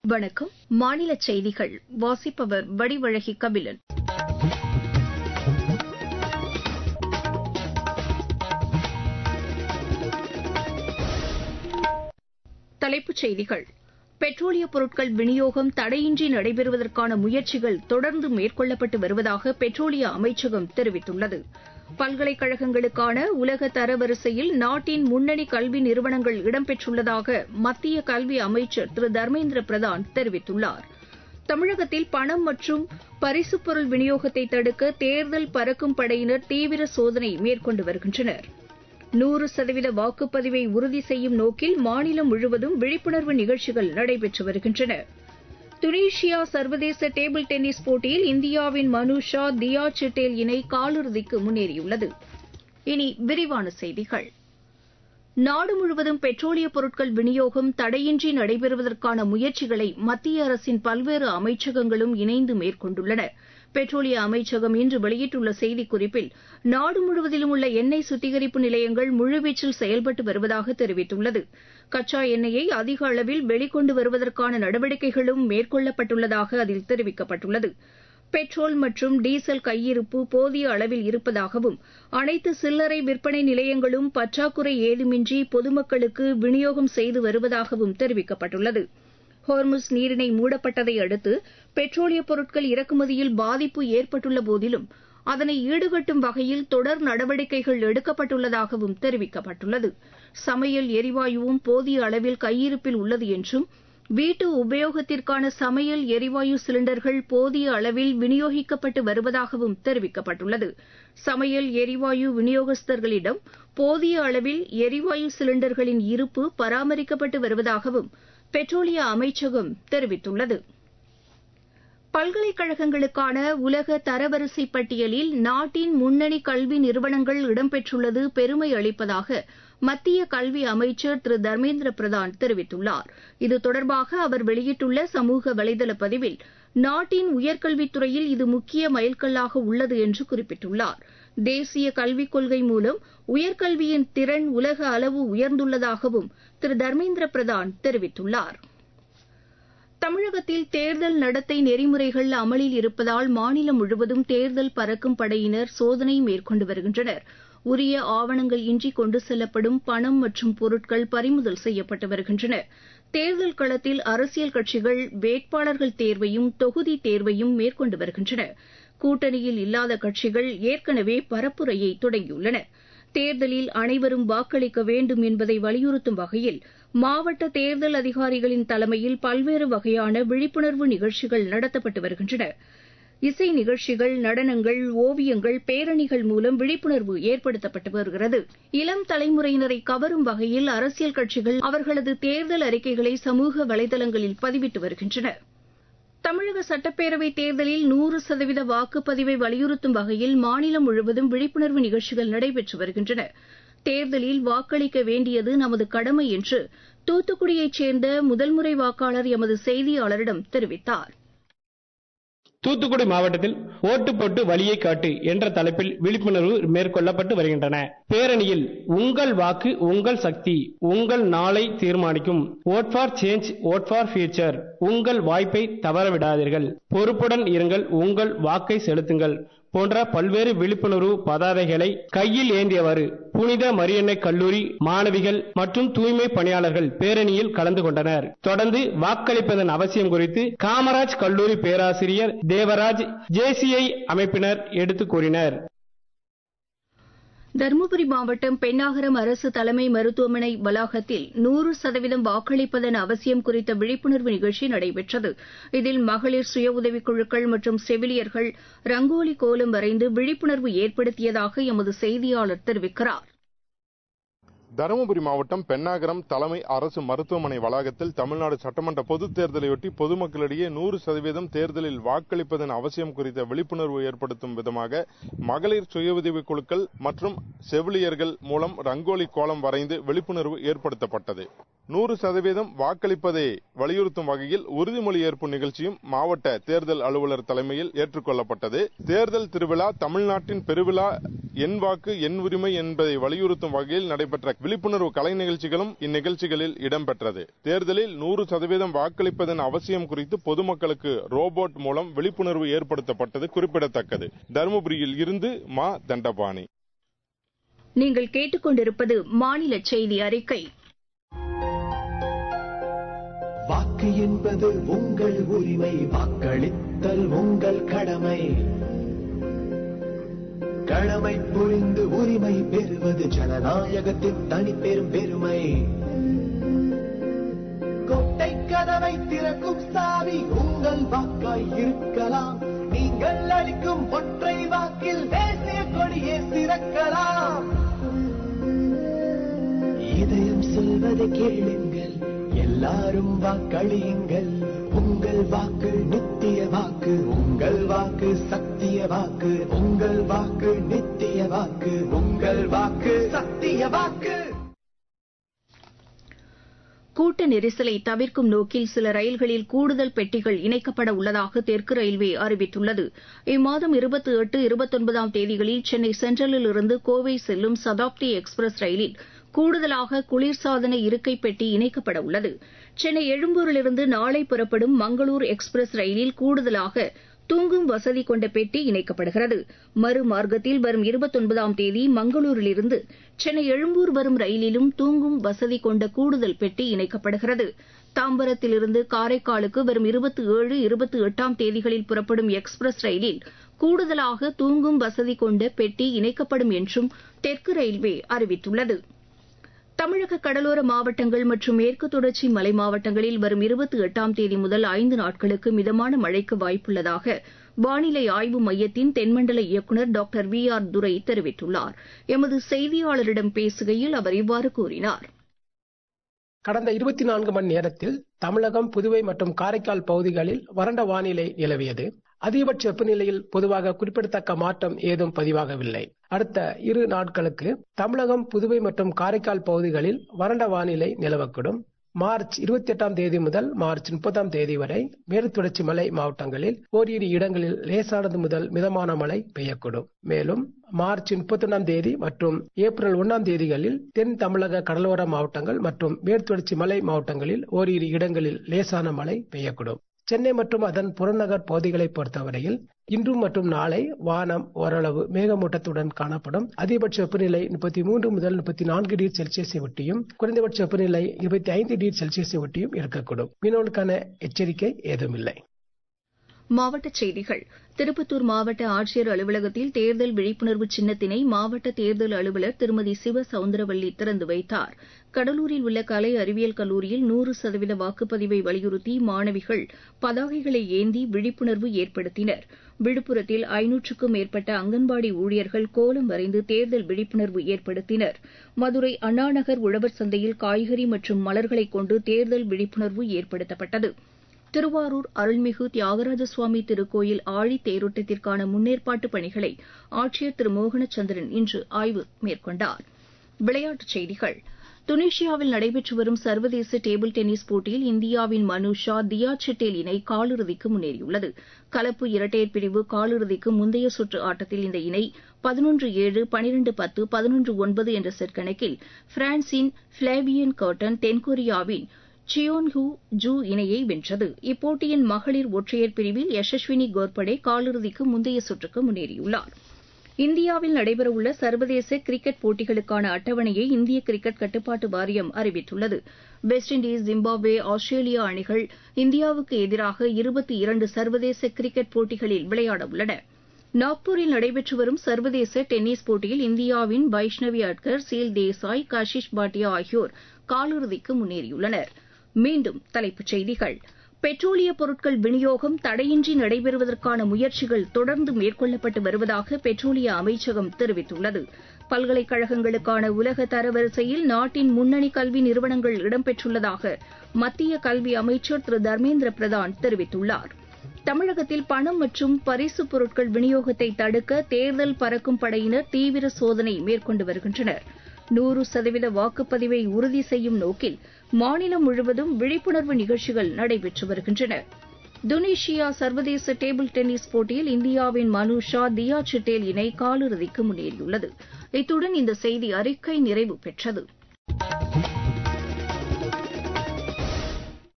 வணக்கம் மாநில செய்திகள் வாசிப்பவர் வடிவழகி கபிலன் தலைப்புச் செய்திகள் பெட்ரோலியப் பொருட்கள் விநியோகம் தடையின்றி நடைபெறுவதற்கான முயற்சிகள் தொடர்ந்து மேற்கொள்ளப்பட்டு வருவதாக பெட்ரோலிய அமைச்சகம் தெரிவித்துள்ளது பல்கலைக்கழகங்களுக்கான உலக தரவரிசையில் நாட்டின் முன்னணி கல்வி நிறுவனங்கள் இடம்பெற்றுள்ளதாக மத்திய கல்வி அமைச்சர் திரு தர்மேந்திர பிரதான் தெரிவித்துள்ளார் தமிழகத்தில் பணம் மற்றும் பரிசுப் பொருள் விநியோகத்தை தடுக்க தேர்தல் பறக்கும் படையினர் தீவிர சோதனை மேற்கொண்டு வருகின்றனர் நூறு சதவீத வாக்குப்பதிவை உறுதி செய்யும் நோக்கில் மாநிலம் முழுவதும் விழிப்புணர்வு நிகழ்ச்சிகள் நடைபெற்று வருகின்றன துனிஷியா சர்வதேச டேபிள் டென்னிஸ் போட்டியில் இந்தியாவின் மனுஷா தியா சிட்டேல் இணை காலிறுதிக்கு முன்னேறியுள்ளது இனி விரிவான செய்திகள் நாடு முழுவதும் பெட்ரோலியப் பொருட்கள் விநியோகம் தடையின்றி நடைபெறுவதற்கான முயற்சிகளை மத்திய அரசின் பல்வேறு அமைச்சகங்களும் இணைந்து மேற்கொண்டுள்ளன பெட்ரோலிய அமைச்சகம் இன்று வெளியிட்டுள்ள செய்திக்குறிப்பில் நாடு முழுவதிலும் உள்ள எண்ணெய் சுத்திகரிப்பு நிலையங்கள் முழுவீச்சில் செயல்பட்டு வருவதாக தெரிவித்துள்ளது கச்சா எண்ணெயை அதிக அளவில் வெளிக்கொண்டு வருவதற்கான நடவடிக்கைகளும் மேற்கொள்ளப்பட்டுள்ளதாக அதில் தெரிவிக்கப்பட்டுள்ளது பெட்ரோல் மற்றும் டீசல் கையிருப்பு போதிய அளவில் இருப்பதாகவும் அனைத்து சில்லறை விற்பனை நிலையங்களும் பற்றாக்குறை ஏதுமின்றி பொதுமக்களுக்கு விநியோகம் செய்து வருவதாகவும் தெரிவிக்கப்பட்டுள்ளது ஹோர்முஸ் நீரிணை மூடப்பட்டதை அடுத்து பெட்ரோலியப் பொருட்கள் இறக்குமதியில் பாதிப்பு ஏற்பட்டுள்ள போதிலும் அதனை ஈடுகட்டும் வகையில் தொடர் நடவடிக்கைகள் எடுக்கப்பட்டுள்ளதாகவும் தெரிவிக்கப்பட்டுள்ளது சமையல் எரிவாயுவும் போதிய அளவில் கையிருப்பில் உள்ளது என்றும் வீட்டு உபயோகத்திற்கான சமையல் எரிவாயு சிலிண்டர்கள் போதிய அளவில் விநியோகிக்கப்பட்டு வருவதாகவும் தெரிவிக்கப்பட்டுள்ளது சமையல் எரிவாயு விநியோகஸ்தர்களிடம் போதிய அளவில் எரிவாயு சிலிண்டர்களின் இருப்பு பராமரிக்கப்பட்டு வருவதாகவும் பெட்ரோலிய அமைச்சகம் தெரிவித்துள்ளது பல்கலைக்கழகங்களுக்கான உலக தரவரிசை பட்டியலில் நாட்டின் முன்னணி கல்வி நிறுவனங்கள் இடம்பெற்றுள்ளது பெருமை அளிப்பதாக மத்திய கல்வி அமைச்சர் திரு தர்மேந்திர பிரதான் தெரிவித்துள்ளார் இது தொடர்பாக அவர் வெளியிட்டுள்ள சமூக வலைதள பதிவில் நாட்டின் உயர்கல்வித்துறையில் இது முக்கிய மைல்கல்லாக உள்ளது என்று குறிப்பிட்டுள்ளார் தேசிய கல்விக் கொள்கை மூலம் உயர்கல்வியின் திறன் உலக அளவு உயர்ந்துள்ளதாகவும் திரு தர்மேந்திர பிரதான் தெரிவித்துள்ளார் தமிழகத்தில் தேர்தல் நடத்தை நெறிமுறைகள் அமலில் இருப்பதால் மாநிலம் முழுவதும் தேர்தல் பறக்கும் படையினர் சோதனை மேற்கொண்டு வருகின்றனர் உரிய ஆவணங்கள் இன்றி கொண்டு செல்லப்படும் பணம் மற்றும் பொருட்கள் பறிமுதல் செய்யப்பட்டு வருகின்றன தேர்தல் களத்தில் அரசியல் கட்சிகள் வேட்பாளர்கள் தேர்வையும் தொகுதி தேர்வையும் மேற்கொண்டு வருகின்றன கூட்டணியில் இல்லாத கட்சிகள் ஏற்கனவே பரப்புரையை தொடங்கியுள்ளன தேர்தலில் அனைவரும் வாக்களிக்க வேண்டும் என்பதை வலியுறுத்தும் வகையில் மாவட்ட தேர்தல் அதிகாரிகளின் தலைமையில் பல்வேறு வகையான விழிப்புணர்வு நிகழ்ச்சிகள் நடத்தப்பட்டு வருகின்றன இசை நிகழ்ச்சிகள் நடனங்கள் ஓவியங்கள் பேரணிகள் மூலம் விழிப்புணர்வு ஏற்படுத்தப்பட்டு வருகிறது இளம் தலைமுறையினரை கவரும் வகையில் அரசியல் கட்சிகள் அவர்களது தேர்தல் அறிக்கைகளை சமூக வலைதளங்களில் பதிவிட்டு வருகின்றன தமிழக சட்டப்பேரவைத் தேர்தலில் நூறு சதவீத வாக்குப்பதிவை வலியுறுத்தும் வகையில் மாநிலம் முழுவதும் விழிப்புணர்வு நிகழ்ச்சிகள் நடைபெற்று வருகின்றன தேர்தலில் வாக்களிக்க வேண்டியது நமது கடமை என்று தூத்துக்குடியைச் சேர்ந்த முதல்முறை வாக்காளர் எமது செய்தியாளரிடம் தெரிவித்தார் தூத்துக்குடி மாவட்டத்தில் ஓட்டு போட்டு வழியை காட்டு என்ற தலைப்பில் விழிப்புணர்வு மேற்கொள்ளப்பட்டு வருகின்றன பேரணியில் உங்கள் வாக்கு உங்கள் சக்தி உங்கள் நாளை தீர்மானிக்கும் vote for change vote for future உங்கள் வாய்ப்பை தவறவிடாதீர்கள் பொறுப்புடன் இருங்கள் உங்கள் வாக்கை செலுத்துங்கள் போன்ற பல்வேறு விழிப்புணர்வு பதாதைகளை கையில் ஏந்தியவாறு புனித மரியன்னை கல்லூரி மாணவிகள் மற்றும் தூய்மை பணியாளர்கள் பேரணியில் கலந்து கொண்டனர் தொடர்ந்து வாக்களிப்பதன் அவசியம் குறித்து காமராஜ் கல்லூரி பேராசிரியர் தேவராஜ் ஜேசிஐ அமைப்பினர் எடுத்துக் கூறினர் தருமபுரி மாவட்டம் பெண்ணாகரம் அரசு தலைமை மருத்துவமனை வளாகத்தில் நூறு சதவீதம் வாக்களிப்பதன் அவசியம் குறித்த விழிப்புணர்வு நிகழ்ச்சி நடைபெற்றது இதில் மகளிர் சுய உதவிக் குழுக்கள் மற்றும் செவிலியர்கள் ரங்கோலி கோலம் வரைந்து விழிப்புணர்வு ஏற்படுத்தியதாக எமது செய்தியாளர் தெரிவிக்கிறார் தருமபுரி மாவட்டம் பெண்ணாகரம் தலைமை அரசு மருத்துவமனை வளாகத்தில் தமிழ்நாடு சட்டமன்ற பொதுத் தேர்தலையொட்டி பொதுமக்களிடையே நூறு சதவீதம் தேர்தலில் வாக்களிப்பதன் அவசியம் குறித்த விழிப்புணர்வு ஏற்படுத்தும் விதமாக மகளிர் சுய உதவிக் குழுக்கள் மற்றும் செவிலியர்கள் மூலம் ரங்கோலி கோலம் வரைந்து விழிப்புணர்வு ஏற்படுத்தப்பட்டது நூறு சதவீதம் வாக்களிப்பதை வலியுறுத்தும் வகையில் உறுதிமொழி ஏற்பு நிகழ்ச்சியும் மாவட்ட தேர்தல் அலுவலர் தலைமையில் ஏற்றுக்கொள்ளப்பட்டது தேர்தல் திருவிழா தமிழ்நாட்டின் பெருவிழா என் வாக்கு என் உரிமை என்பதை வலியுறுத்தும் வகையில் நடைபெற்ற விழிப்புணர்வு கலை நிகழ்ச்சிகளும் இந்நிகழ்ச்சிகளில் இடம்பெற்றது தேர்தலில் நூறு சதவீதம் வாக்களிப்பதன் அவசியம் குறித்து பொதுமக்களுக்கு ரோபோட் மூலம் விழிப்புணர்வு ஏற்படுத்தப்பட்டது குறிப்பிடத்தக்கது தருமபுரியில் இருந்து மா தண்டபாணி நீங்கள் கேட்டுக்கொண்டிருப்பது மாநில செய்தி அறிக்கை வாக்கு என்பது உங்கள் உரிமை வாக்களித்தல் உங்கள் கடமை கடமை புரிந்து உரிமை பெறுவது ஜனநாயகத்தின் தனிப்பெரும் பெருமை கொட்டை கதவை திறக்கும் சாவி உங்கள் வாக்காய் இருக்கலாம் நீங்கள் அளிக்கும் ஒற்றை வாக்கில் தேசிய கொடியே சிறக்கலாம் இதயம் சொல்வதை கேளுங்கள் எல்லாரும் வாக்களியுங்கள் உங்கள் வாக்கு நித்திய வாக்கு உங்கள் வாக்கு சத்திய வாக்கு உங்கள் வாக்கு நித்திய வாக்கு உங்கள் வாக்கு சத்திய வாக்கு கூட்ட நெரிசலை தவிர்க்கும் நோக்கில் சில ரயில்களில் கூடுதல் பெட்டிகள் இணைக்கப்பட உள்ளதாக தெற்கு ரயில்வே அறிவித்துள்ளது இம்மாதம் இருபத்தி எட்டு இருபத்தொன்பதாம் தேதிகளில் சென்னை சென்ட்ரலில் இருந்து கோவை செல்லும் சதாப்தி எக்ஸ்பிரஸ் ரயிலில் கூடுதலாக குளிர்சாதன இருக்கை பெட்டி இணைக்கப்பட உள்ளது சென்னை எழும்பூரிலிருந்து நாளை புறப்படும் மங்களூர் எக்ஸ்பிரஸ் ரயிலில் கூடுதலாக தூங்கும் வசதி கொண்ட பெட்டி இணைக்கப்படுகிறது மறுமார்க்கத்தில் வரும் இருபத்தொன்பதாம் தேதி மங்களூரிலிருந்து சென்னை எழும்பூர் வரும் ரயிலிலும் தூங்கும் வசதி கொண்ட கூடுதல் பெட்டி இணைக்கப்படுகிறது தாம்பரத்திலிருந்து காரைக்காலுக்கு வரும் இருபத்தி ஏழு இருபத்தி எட்டாம் தேதிகளில் புறப்படும் எக்ஸ்பிரஸ் ரயிலில் கூடுதலாக தூங்கும் வசதி கொண்ட பெட்டி இணைக்கப்படும் என்றும் தெற்கு ரயில்வே அறிவித்துள்ளது தமிழக கடலோர மாவட்டங்கள் மற்றும் மேற்கு தொடர்ச்சி மலை மாவட்டங்களில் வரும் இருபத்தி எட்டாம் தேதி முதல் ஐந்து நாட்களுக்கு மிதமான மழைக்கு வாய்ப்புள்ளதாக வானிலை ஆய்வு மையத்தின் தென்மண்டல இயக்குநர் டாக்டர் வி ஆர் துரை தெரிவித்துள்ளார் எமது செய்தியாளரிடம் பேசுகையில் அவர் இவ்வாறு கூறினார் கடந்த இருபத்தி நான்கு மணி நேரத்தில் தமிழகம் புதுவை மற்றும் காரைக்கால் பகுதிகளில் வறண்ட வானிலை நிலவியது அதிகபட்ச வெப்பநிலையில் பொதுவாக குறிப்பிடத்தக்க மாற்றம் ஏதும் பதிவாகவில்லை அடுத்த இரு நாட்களுக்கு தமிழகம் புதுவை மற்றும் காரைக்கால் பகுதிகளில் வறண்ட வானிலை நிலவக்கூடும் மார்ச் இருபத்தி எட்டாம் தேதி முதல் மார்ச் முப்பதாம் தேதி வரை மேற்கு தொடர்ச்சி மலை மாவட்டங்களில் ஓரிரு இடங்களில் லேசானது முதல் மிதமான மழை பெய்யக்கூடும் மேலும் மார்ச் முப்பத்தி ஒன்றாம் தேதி மற்றும் ஏப்ரல் ஒன்றாம் தேதிகளில் தென் தமிழக கடலோர மாவட்டங்கள் மற்றும் மேற்கு தொடர்ச்சி மலை மாவட்டங்களில் ஓரிரு இடங்களில் லேசான மழை பெய்யக்கூடும் சென்னை மற்றும் அதன் புறநகர் பகுதிகளை பொறுத்தவரையில் இன்று மற்றும் நாளை வானம் ஓரளவு மேகமூட்டத்துடன் காணப்படும் அதிகபட்ச வெப்பநிலை முப்பத்தி மூன்று முதல் முப்பத்தி நான்கு டிகிரி செல்சியஸை ஒட்டியும் குறைந்தபட்ச வெப்பநிலை இருபத்தி ஐந்து டிகிரி செல்சியஸை ஒட்டியும் இருக்கக்கூடும் மீனவர்களுக்கான எச்சரிக்கை ஏதுமில்லை மாவட்டச் செய்திகள் திருப்பத்தூர் மாவட்ட ஆட்சியர் அலுவலகத்தில் தேர்தல் விழிப்புணர்வு சின்னத்தினை மாவட்ட தேர்தல் அலுவலர் திருமதி சிவ சவுந்தரவல்லி திறந்து வைத்தார் கடலூரில் உள்ள கலை அறிவியல் கல்லூரியில் நூறு சதவீத வாக்குப்பதிவை வலியுறுத்தி மாணவிகள் பதாகைகளை ஏந்தி விழிப்புணர்வு ஏற்படுத்தினர் விழுப்புரத்தில் ஐநூற்றுக்கும் மேற்பட்ட அங்கன்வாடி ஊழியர்கள் கோலம் வரைந்து தேர்தல் விழிப்புணர்வு ஏற்படுத்தினர் மதுரை அண்ணாநகர் உழவர் சந்தையில் காய்கறி மற்றும் மலர்களை கொண்டு தேர்தல் விழிப்புணர்வு ஏற்படுத்தப்பட்டது திருவாரூர் அருள்மிகு தியாகராஜ சுவாமி திருக்கோயில் ஆழி தேரோட்டத்திற்கான முன்னேற்பாட்டு பணிகளை ஆட்சியர் திரு மோகனச்சந்திரன் இன்று ஆய்வு மேற்கொண்டார் விளையாட்டுச் செய்திகள் துனிஷியாவில் நடைபெற்று வரும் சர்வதேச டேபிள் டென்னிஸ் போட்டியில் இந்தியாவின் மனுஷா தியா சிட்டேல் இணை காலிறுதிக்கு முன்னேறியுள்ளது கலப்பு இரட்டையர் பிரிவு காலிறுதிக்கு முந்தைய சுற்று ஆட்டத்தில் இந்த இணை பதினொன்று ஏழு பனிரெண்டு பத்து பதினொன்று ஒன்பது என்ற செட் கணக்கில் பிரான்சின் பிளேவியன் கர்டன் தென்கொரியாவின் சியோன் ஹூ ஜூ இணையை வென்றது இப்போட்டியின் மகளிர் ஒற்றையர் பிரிவில் யசஸ்வினி கோர்படே காலிறுதிக்கு முந்தைய சுற்றுக்கு முன்னேறியுள்ளார் இந்தியாவில் நடைபெறவுள்ள சர்வதேச கிரிக்கெட் போட்டிகளுக்கான அட்டவணையை இந்திய கிரிக்கெட் கட்டுப்பாட்டு வாரியம் அறிவித்துள்ளது வெஸ்ட் இண்டீஸ் ஜிம்பாப்வே ஆஸ்திரேலியா அணிகள் இந்தியாவுக்கு எதிராக இருபத்தி இரண்டு சர்வதேச கிரிக்கெட் போட்டிகளில் விளையாடவுள்ளன நாக்பூரில் நடைபெற்று வரும் சர்வதேச டென்னிஸ் போட்டியில் இந்தியாவின் வைஷ்ணவி அட்கர் சீல் தேசாய் கஷிஷ் பாட்டியா ஆகியோர் காலிறுதிக்கு முன்னேறியுள்ளனர் மீண்டும் தலைப்புச் செய்திகள் பெட்ரோலிய பொருட்கள் விநியோகம் தடையின்றி நடைபெறுவதற்கான முயற்சிகள் தொடர்ந்து மேற்கொள்ளப்பட்டு வருவதாக பெட்ரோலிய அமைச்சகம் தெரிவித்துள்ளது பல்கலைக்கழகங்களுக்கான உலக தரவரிசையில் நாட்டின் முன்னணி கல்வி நிறுவனங்கள் இடம்பெற்றுள்ளதாக மத்திய கல்வி அமைச்சர் திரு தர்மேந்திர பிரதான் தெரிவித்துள்ளார் தமிழகத்தில் பணம் மற்றும் பரிசுப் பொருட்கள் விநியோகத்தை தடுக்க தேர்தல் பறக்கும் படையினர் தீவிர சோதனை மேற்கொண்டு வருகின்றனர் நூறு சதவீத வாக்குப்பதிவை உறுதி செய்யும் நோக்கில் மாநிலம் முழுவதும் விழிப்புணர்வு நிகழ்ச்சிகள் நடைபெற்று வருகின்றன துனிஷியா சர்வதேச டேபிள் டென்னிஸ் போட்டியில் இந்தியாவின் மனுஷா தியா சிட்டேல் இணை காலிறுதிக்கு முன்னேறியுள்ளது இத்துடன் இந்த செய்தி அறிக்கை நிறைவு பெற்றது